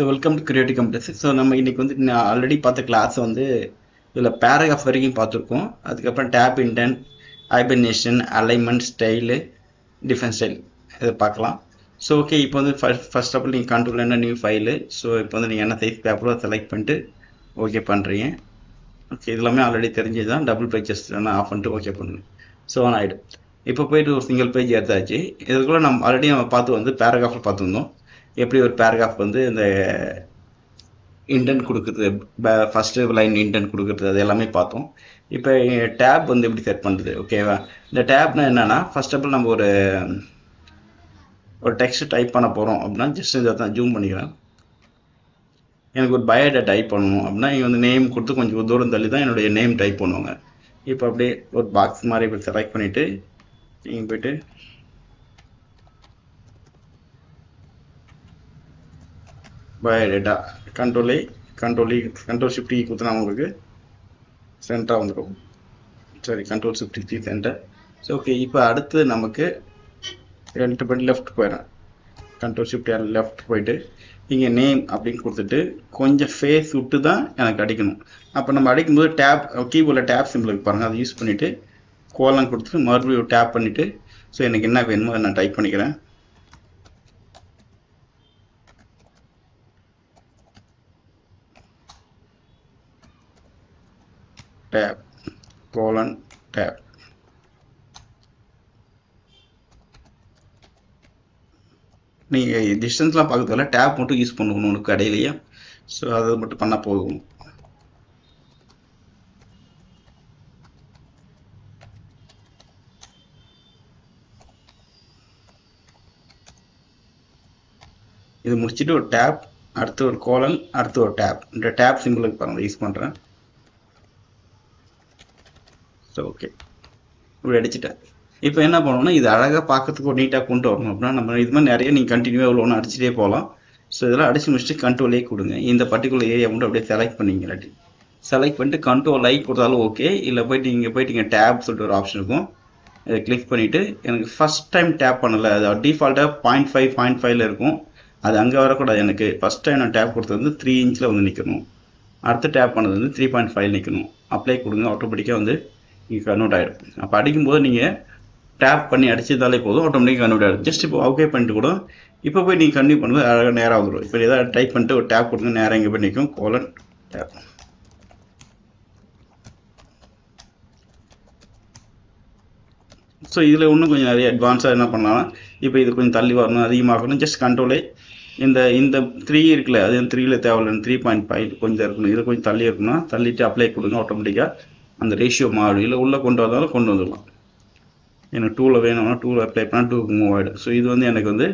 so welcome to creative computers so நம்ம இன்னைக்கு வந்து நான் ஆல்ரெடி பார்த்த கிளாஸ் வந்து இதில் பேராகிராஃப் வரைக்கும் பார்த்துருக்கோம் அதுக்கப்புறம் tab indent hyphenation alignment style difference style இதை பார்க்கலாம் ஸோ ஓகே இப்போ வந்து ஃபர்ஸ்ட் ஃபர்ஸ்ட் ஆஃப் ஆல் நீங்கள் கண்ட்ரோல் என்ன நியூ ஃபைலு ஸோ இப்போ வந்து நீங்கள் என்ன சைஸ் பேப்பரோ செலக்ட் பண்ணிட்டு ஓகே பண்ணுறீங்க ஓகே இது எல்லாமே ஆல்ரெடி தெரிஞ்சது தான் டபுள் பேஜஸ் நான் ஆஃப் பண்ணிட்டு ஓகே பண்ணுங்க ஸோ ஆன் ஆகிடும் இப்போ போயிட்டு ஒரு சிங்கிள் பேஜ் எடுத்தாச்சு இதுக்குள்ள நம்ம ஆல்ரெடி நம்ம பார்த்து வந்து பேராகிராஃபில் பார்த்துருந்தோம் எப்படி ஒரு பேராகிராஃப் வந்து இந்த இன்டென்ட் கொடுக்குறது ஃபஸ்ட்டு லைன் இன்டென்ட் கொடுக்குறது அது எல்லாமே பார்த்தோம் இப்போ டேப் வந்து எப்படி செட் பண்ணுறது ஓகேவா இந்த டேப்னா என்னென்னா ஃபர்ஸ்ட் ஆஃப் ஆல் நம்ம ஒரு ஒரு டெக்ஸ்ட் டைப் பண்ண போகிறோம் அப்படின்னா ஜஸ்ட் இதை தான் ஜூம் பண்ணிக்கிறேன் எனக்கு ஒரு பயோடா டைப் பண்ணணும் அப்படின்னா இங்கே வந்து நேம் கொடுத்து கொஞ்சம் தூரம் தள்ளி தான் என்னுடைய நேம் டைப் பண்ணுவாங்க இப்போ அப்படியே ஒரு பாக்ஸ் மாதிரி இப்படி செலக்ட் பண்ணிவிட்டு நீங்கள் போயிட்டு biodata control control control shift கொடுத்தனா உங்களுக்கு சென்டராக வந்துடும் சரி control shift C center so okay இப்போ அடுத்து நமக்கு ரெண்டு பண்ணி லெஃப்ட் போயிடறேன் கண்ட்ரோல் ஷிஃப்ட் லெஃப்ட் போயிட்டு இங்கே நேம் அப்படின்னு கொடுத்துட்டு கொஞ்சம் ஃபேஸ் விட்டு தான் எனக்கு அடிக்கணும் அப்போ நம்ம அடிக்கும்போது டேப் கீபோர்டில் டேப் சிம்பிளுக்கு பாருங்கள் அதை யூஸ் பண்ணிவிட்டு கோலம் கொடுத்துட்டு மறுபடியும் டேப் பண்ணிவிட்டு ஸோ எனக்கு என்ன வேணுமோ அதை நான் டைப் பண்ணிக்கிறேன் டேப் கோலன் டேப் நீங்கள் டிஸ்டன்ஸ்லாம் பார்க்கறதுல டேப் மட்டும் யூஸ் பண்ணுவோம் உனக்கு கடையிலேயே ஸோ அதை மட்டும் பண்ணால் போதும் இது முடிச்சுட்டு ஒரு டேப் அடுத்து ஒரு கோலன் அடுத்து ஒரு டேப் இந்த டேப் சிம்பிளுக்கு பாருங்கள் யூஸ் பண்ணுறேன் ஸோ ஓகே இப்படி அடிச்சுட்டேன் இப்போ என்ன பண்ணணும்னா இது அழகாக பார்க்கறதுக்கு ஒரு நீட்டாக கொண்டு வரணும் அப்படின்னா நம்ம இது மாதிரி நிறைய நீங்கள் கண்டினியூவாக எவ்வளோ ஒன்று அடிச்சுட்டே போகலாம் ஸோ இதெல்லாம் அடிச்சு முடிச்சுட்டு கண்ட்ரோலே கொடுங்க இந்த பர்டிகுலர் ஏரியா மட்டும் அப்படியே செலக்ட் பண்ணிங்க இல்லாட்டி செலக்ட் பண்ணிட்டு கண்ட்ரோல் லைக் கொடுத்தாலும் ஓகே இல்லை போயிட்டு இங்கே போயிட்டு இங்கே டேப் சொல்லிட்டு ஒரு ஆப்ஷன் இருக்கும் இதை கிளிக் பண்ணிவிட்டு எனக்கு ஃபஸ்ட் டைம் டேப் பண்ணலை அது டிஃபால்ட்டாக பாயிண்ட் ஃபைவ் பாயிண்ட் ஃபைவ்ல இருக்கும் அது அங்கே வரக்கூடாது எனக்கு ஃபஸ்ட் டைம் நான் டேப் கொடுத்தது வந்து த்ரீ இன்ச்சில் வந்து நிற்கணும் அடுத்து டேப் பண்ணது வந்து த்ரீ பாயிண்ட் ஃபைவ் நிற்கணும் அப்ளை கொடுங்க ஆட்டோமேட்டிக்காக வந்து இங்கே கன்வெர்ட் ஆகிடும் அப்போ அடிக்கும்போது நீங்கள் டேப் பண்ணி அடிச்சதாலே போதும் ஆட்டோமேட்டிக்காக கன்வெர்ட் ஆகிடும் ஜஸ்ட் இப்போ ஓகே பண்ணிட்டு கூட இப்போ போய் நீங்கள் கன்டினியூ பண்ணும்போது அழகாக நேராக வந்துடும் இப்போ ஏதாவது டைப் பண்ணிட்டு ஒரு டேப் கொடுங்க நேராக இங்கே போய் நிற்கும் கோலன் டேப் ஸோ இதில் இன்னும் கொஞ்சம் நிறைய அட்வான்ஸாக என்ன பண்ணலாம் இப்போ இது கொஞ்சம் தள்ளி வரணும் அதிகமாகணும் ஜஸ்ட் கண்ட்ரோலே இந்த இந்த த்ரீ இருக்குல்ல அது த்ரீல தேவையில்லை த்ரீ பாயிண்ட் ஃபைவ் கொஞ்சம் இருக்கணும் இது கொஞ்சம் தள்ளி இருக்கணும் தள்ளிட்டு அப்ளை கொடுங்க ஆட்டோமேட்டிக்காக அந்த ரேஷியோ மாறும் இல்லை உள்ளே கொண்டு வந்தாலும் கொண்டு வந்துடலாம் எனக்கு டூவில் வேணும்னா டூவில் அப்ளை பண்ணால் டூக்கு மூவ் ஆகிடும் ஸோ இது வந்து எனக்கு வந்து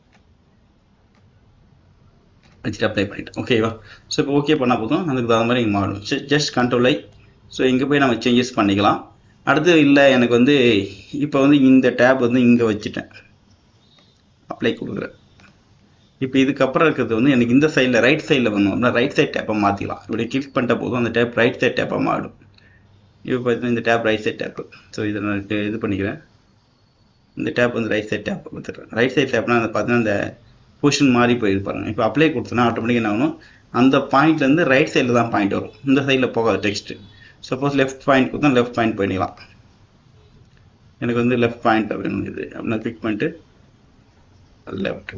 வச்சுட்டு அப்ளை பண்ணிட்டேன் ஓகேவா ஸோ இப்போ ஓகே பண்ணால் போதும் அதுக்கு தகுந்த மாதிரி இங்கே மாறும் ஜஸ்ட் கண்ட்ரோலை ஸோ இங்கே போய் நம்ம சேஞ்சஸ் பண்ணிக்கலாம் அடுத்து இல்லை எனக்கு வந்து இப்போ வந்து இந்த டேப் வந்து இங்கே வச்சுட்டேன் அப்ளை கொடுக்குறேன் இப்போ இதுக்கப்புறம் இருக்கிறது வந்து எனக்கு இந்த சைடில் ரைட் சைடில் வேணும் அப்படின்னா ரைட் சைட் டேப்பை மாற்றிக்கலாம் இப்படி கிளிக் பண்ணிட்ட போதும் அந்த டேப் ரைட் சைட் டேப்பாக மாறும் இப்போ பார்த்தீங்கன்னா இந்த tab right side tab so இதை நான் இது பண்ணிக்கிறேன் இந்த டேப் வந்து ரைட் சைட் டேப் கொடுத்துட்றேன் ரைட் சைட் டேப்னா அந்த பார்த்தீங்கன்னா இந்த பொசிஷன் மாறி போயிருக்கு பாருங்க இப்போ அப்ளை கொடுத்தோன்னா ஆட்டோமேட்டிக்காக என்ன ஆகணும் அந்த பாயிண்ட்லேருந்து ரைட் சைடில் தான் பாயிண்ட் வரும் இந்த சைடில் போகாது டெக்ஸ்ட்டு சப்போஸ் லெஃப்ட் பாயிண்ட் கொடுத்தா லெஃப்ட் பாயிண்ட் பண்ணிக்கலாம் எனக்கு வந்து லெஃப்ட் பாயிண்ட் வேணும் இது அப்படின்னா கிளிக் பண்ணிட்டு left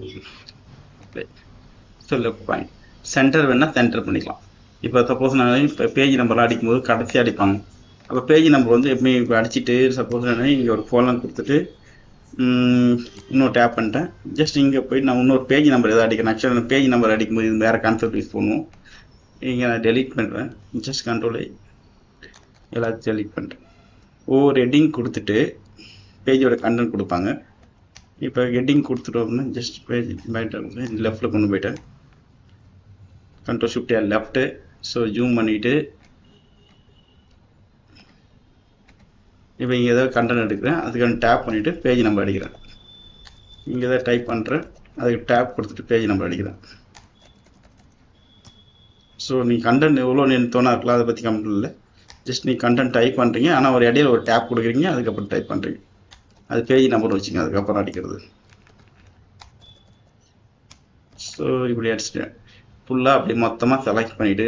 so left point center வேணால் சென்டர் பண்ணிக்கலாம் இப்போ சப்போஸ் நான் இப்போ பேஜ் நம்பர்லாம் அடிக்கும்போது கடைசி அடிப்பாங்க அப்போ பேஜ் நம்பர் வந்து எப்பவுமே இப்போ அடிச்சுட்டு சப்போஸ் நான் இங்கே ஒரு ஃபோன்லாம் கொடுத்துட்டு இன்னொரு டேப் பண்ணிட்டேன் ஜஸ்ட் இங்கே போய் நான் இன்னொரு பேஜ் நம்பர் எதாவது அடிக்கிறேன் ஆக்சுவலாக நான் பேஜ் நம்பர் அடிக்கும்போது இது வேறு கான்செப்ட் யூஸ் பண்ணுவோம் இங்கே நான் டெலீட் பண்ணுறேன் ஜஸ்ட் கண்ட்ரோலே எல்லாத்தையும் டெலீட் பண்ணுறேன் ஒவ்வொரு ஹெட்டிங் கொடுத்துட்டு பேஜோட கண்டென்ட் கொடுப்பாங்க இப்போ ஹெட்டிங் கொடுத்துட்டோம் அப்படின்னா ஜஸ்ட் பேஜ் போயிட்டு லெஃப்ட்டில் கொண்டு போயிட்டேன் control shift left so zoom பண்ணிவிட்டு இப்போ இங்கே ஏதாவது கண்டென்ட் எடுக்கிறேன் அதுக்கான டேப் பண்ணிவிட்டு பேஜ் நம்பர் அடிக்கிறேன் இங்கே ஏதாவது டைப் பண்ணுறேன் அதுக்கு டேப் கொடுத்துட்டு பேஜ் நம்பர் அடிக்கிறேன் ஸோ நீ கண்டென்ட் எவ்வளோ நீ தோணா இருக்கலாம் அதை பற்றி கம்ப்ளீட் இல்லை ஜஸ்ட் நீ கண்டென்ட் டைப் பண்ணுறீங்க ஆனால் ஒரு இடையில ஒரு டேப் கொடுக்குறீங்க அதுக்கப்புறம் டைப் பண்ணுறீங்க அது பேஜ் நம்பர் வச்சுங்க அதுக்கப்புறம் அடிக்கிறது ஸோ இப்படி அடிச்சிட்டேன் ஃபுல்லாக அப்படி மொத்தமாக செலக்ட் பண்ணிவிட்டு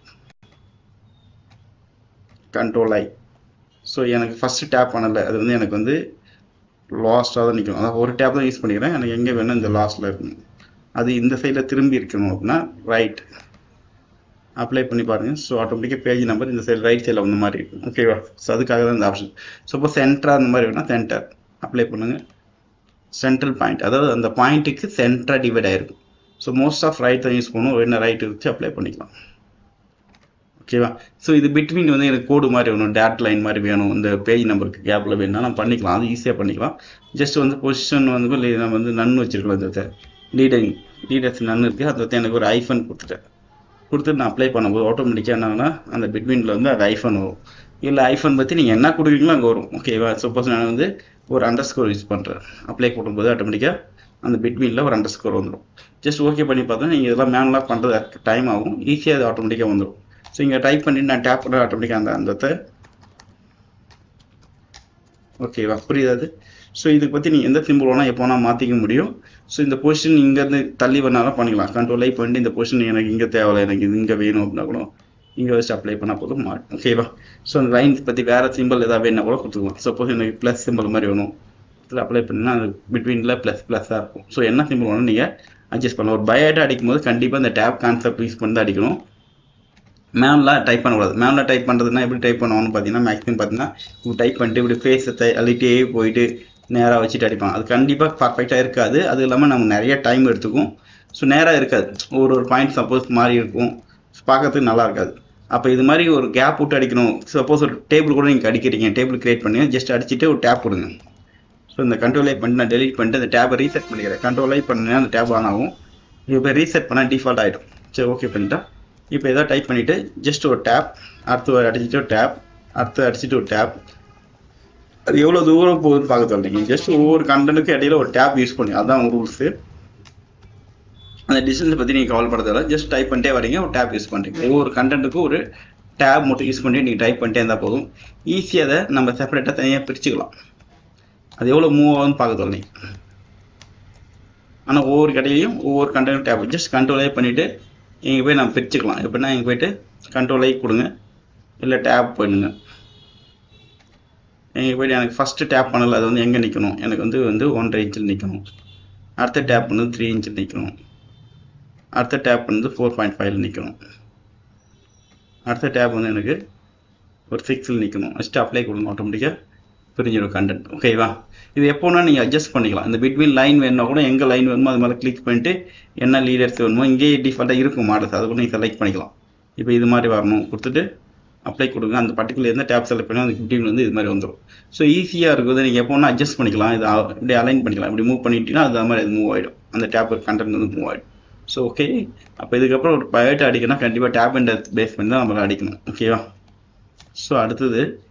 கண்ட்ரோல் ஐ ஸோ எனக்கு ஃபஸ்ட்டு டேப் பண்ணல அது வந்து எனக்கு வந்து லாஸ்ட்டாக தான் நிற்கணும் அதாவது ஒரு டேப் தான் யூஸ் பண்ணிக்கிறேன் எனக்கு எங்கே வேணும் இந்த லாஸ்ட்டில் இருக்கணும் அது இந்த சைடில் திரும்பி இருக்கணும் அப்படின்னா ரைட் அப்ளை பண்ணி பாருங்கள் ஸோ ஆட்டோமேட்டிக்காக பேஜ் நம்பர் இந்த சைடு ரைட் சைடில் வந்த மாதிரி இருக்கும் ஓகேவா ஸோ அதுக்காக தான் இந்த ஆப்ஷன் சப்போஸ் சென்டராக அந்த மாதிரி வேணால் சென்டர் அப்ளை பண்ணுங்கள் சென்ட்ரல் பாயிண்ட் அதாவது அந்த பாயிண்ட்டுக்கு சென்டராக டிவைட் ஆகிருக்கும் ஸோ மோஸ்ட் ஆஃப் ரைட் தான் யூஸ் பண்ணுவோம் என்ன ரைட் வச்சு அப்ளை பண்ணிக்கலாம் ஓகேவா ஸோ இது பிட்வீன் வந்து எனக்கு கோடு மாதிரி வேணும் டேட் லைன் மாதிரி வேணும் இந்த பேஜ் நம்பருக்கு கேப்பில் வேணும்னா நம்ம பண்ணிக்கலாம் அது ஈஸியாக பண்ணிக்கலாம் ஜஸ்ட் வந்து பொசிஷன் வந்து நம்ம வந்து நன்னு வச்சுருக்கலாம் இந்த லீடிங் லீடர்ஸ் நன்னு இருக்குது அதை வந்து எனக்கு ஒரு ஐஃபன் கொடுத்துட்டேன் கொடுத்துட்டு நான் அப்ளை பண்ணும்போது ஆட்டோமேட்டிக்காக என்னன்னா அந்த பிட்வீனில் வந்து அது ஐஃபன் வரும் இல்லை ஐஃபன் பற்றி நீங்கள் என்ன கொடுக்குறீங்களோ அங்கே வரும் ஓகேவா சப்போஸ் நான் வந்து ஒரு அண்டர் ஸ்கோர் யூஸ் பண்ணுறேன் அப்ளை போடும்போது ஆட்டோமேட்டிக்காக அந்த பிட்வீனில் ஒரு அண்டர் ஸ்கோர் வந்துடும் ஜஸ்ட் ஓகே பண்ணி பார்த்தா நீங்கள் இதெல்லாம் மேனுவலாக பண்ணுறது டைம் ஆகும் ஈஸியாக அது ஆட்டோமேட்டிக்காக வந்துடும் ஸோ இங்கே டைப் பண்ணி நான் டேப் பண்ண ஆட்டோமேட்டிக்காக அந்த அந்த ஓகேவா புரியுது ஸோ இதுக்கு பற்றி நீங்கள் எந்த சிம்பிள் வேணால் எப்போ வேணால் மாற்றிக்க முடியும் ஸோ இந்த பொசிஷன் இங்கேருந்து தள்ளி வேணாலும் பண்ணிக்கலாம் கண்ட்ரோல் ஐ பண்ணிட்டு இந்த பொசிஷன் எனக்கு இங்கே தேவையில்லை எனக்கு இது இங்கே வேணும் அப்படின்னா கூட இங்கே வச்சு அப்ளை பண்ணால் போதும் மாட்டும் ஓகேவா ஸோ அந்த லைன்ஸ் பற்றி வேறு சிம்பிள் எதாவது வேணுன்னா கூட கொடுத்துக்கலாம் சப்போஸ் எனக்கு ப்ளஸ் சிம்பிள் மாதிரி வேணும் இதில் அப்ளை பண்ணால் அது பிட்வீனில் ப்ளஸ் ப்ளஸ்ஸாக இருக்கும் ஸோ என்ன சிம்பிள் வேணும் நீங்கள் அட்ஜஸ்ட் பண்ணலாம் ஒரு பயோட்டா அடிக்கும் போது கண்டிப்பாக இந்த டேப் கான்செப்ட் யூஸ் பண்ணி தான் அடிக்கணும் மேம்லாம் டைப் பண்ணக்கூடாது மேமில் டைப் பண்ணுறதுனா எப்படி டைப் பண்ணுவான்னு பார்த்தீங்கன்னா மேக்ஸிமம் பார்த்தீங்கன்னா இப்படி டைப் பண்ணிட்டு இப்படி ஃபேஸை அள்ளிட்டே போயிட்டு நேராக வச்சுட்டு அடிப்பாங்க அது கண்டிப்பாக பர்ஃபெக்டாக இருக்காது அது இல்லாமல் நமக்கு நிறைய டைம் எடுத்துக்கும் ஸோ நேராக இருக்காது ஒரு ஒரு பாயிண்ட் சப்போஸ் மாறி இருக்கும் பார்க்கறதுக்கு நல்லா இருக்காது அப்போ இது மாதிரி ஒரு கேப் விட்டு அடிக்கணும் சப்போஸ் ஒரு டேபிள் கூட நீங்கள் அடிக்கிறீங்க டேபிள் கிரியேட் பண்ணி ஜஸ்ட் அடிச்சுட்டு ஒரு டேப் கொடுங்க ஸோ இந்த கண்ட்ரோல் ஐ பண்ணிட்டு நான் டெலிட் பண்ணிட்டு அந்த டேப்பை ரீசெட் பண்ணிக்கிறேன் கண்ட்ரோல் ஐ பண்ணேன் அந்த டேப் ஆன் ஆகும் இப்போ ரீசெட் பண்ணால் டிஃபால்ட் ஆகிடும் சரி ஓகே பண்ணிட்டா இப்போ எதாவது டைப் பண்ணிவிட்டு ஜஸ்ட் ஒரு டேப் அடுத்து அடிச்சுட்டு ஒரு டேப் அடுத்து அடிச்சுட்டு ஒரு டேப் அது எவ்வளோ தூரம் போகுதுன்னு பார்க்க சொல்றீங்க ஜஸ்ட் ஒவ்வொரு கண்டனுக்கும் இடையில ஒரு டேப் யூஸ் பண்ணி அதான் ரூல்ஸு அந்த டிஸ்டன்ஸ் பற்றி நீங்கள் கவலைப்படுறதில்ல ஜஸ்ட் டைப் பண்ணிட்டே வரீங்க ஒரு டேப் யூஸ் பண்ணுறீங்க ஒவ்வொரு கண்டென்ட்டுக்கும் ஒரு டேப் மட்டும் யூஸ் பண்ணி நீங்கள் டைப் பண்ணிட்டே இருந்தால் போதும் ஈஸியாக அதை நம்ம செப்பரேட்டாக தனியாக பிரிச்சுக்கலாம் அது எவ்வளோ மூவ் ஆகுதுன்னு பார்க்க சொல்றீங்க ஆனால் ஒவ்வொரு கடையிலையும் ஒவ்வொரு கண்டென்ட் டேப் ஜஸ்ட் கண்ட்ரோலே பண்ணிவிட்டு இங்கே போய் நம்ம பிரிச்சுக்கலாம் எப்படின்னா இங்கே போயிட்டு கண்ட்ரோலை கொடுங்க இல்லை டேப் பண்ணுங்க இங்கே போயிட்டு எனக்கு ஃபஸ்ட்டு டேப் பண்ணல அது வந்து எங்கே நிற்கணும் எனக்கு வந்து வந்து ஒன்றரை இன்ச்சில் நிற்கணும் அடுத்த டேப் வந்து த்ரீ இன்ச்சில் நிற்கணும் அடுத்த டேப் வந்து ஃபோர் பாயிண்ட் ஃபைவ்ல நிற்கணும் அடுத்த டேப் வந்து எனக்கு ஒரு சிக்ஸில் நிற்கணும் ஃபஸ்ட்டு அப்ளை கொடுங்க ஆட்டோமேட்டிக்காக பிரிஞ்சிடும் கண்டென்ட் ஓகேவா இது எப்போனா நீங்கள் அட்ஜஸ்ட் பண்ணிக்கலாம் இந்த பிட்வீன் லைன் வேணும்னா கூட எங்கே லைன் வேணுமோ அது மேலே கிளிக் பண்ணிட்டு என்ன லீடர்ஸ் வேணுமோ இங்கேயே டிஃபால்ட்டாக இருக்கும் மாடல்ஸ் அதை கூட நீங்கள் செலக்ட் பண்ணிக்கலாம் இப்போ இது மாதிரி வரணும் கொடுத்துட்டு அப்ளை கொடுங்க அந்த பர்டிகுலர் எந்த டேப் செலக்ட் பண்ணி அந்த ஃபிஃப்டின் வந்து இது மாதிரி வந்துடும் ஸோ ஈஸியாக இருக்குது நீங்கள் எப்போ வேணால் அட்ஜஸ்ட் பண்ணிக்கலாம் இது அ- இப்படி அலைன் பண்ணிக்கலாம் இப்படி மூவ் பண்ணிட்டீங்கன்னா அது மாதிரி அது மூவ் ஆகிடும் அந்த டேப் கண்டென்ட் வந்து மூவ் ஆகிடும் ஸோ ஓகே அப்போ இதுக்கப்புறம் ஒரு பயோட்டா அடிக்கணும்னா கண்டிப்பாக டேப் அண்ட் பேஸ் பண்ணி தான் நம்ம அடிக்கணும் ஓகேவா ஸோ அடுத்தது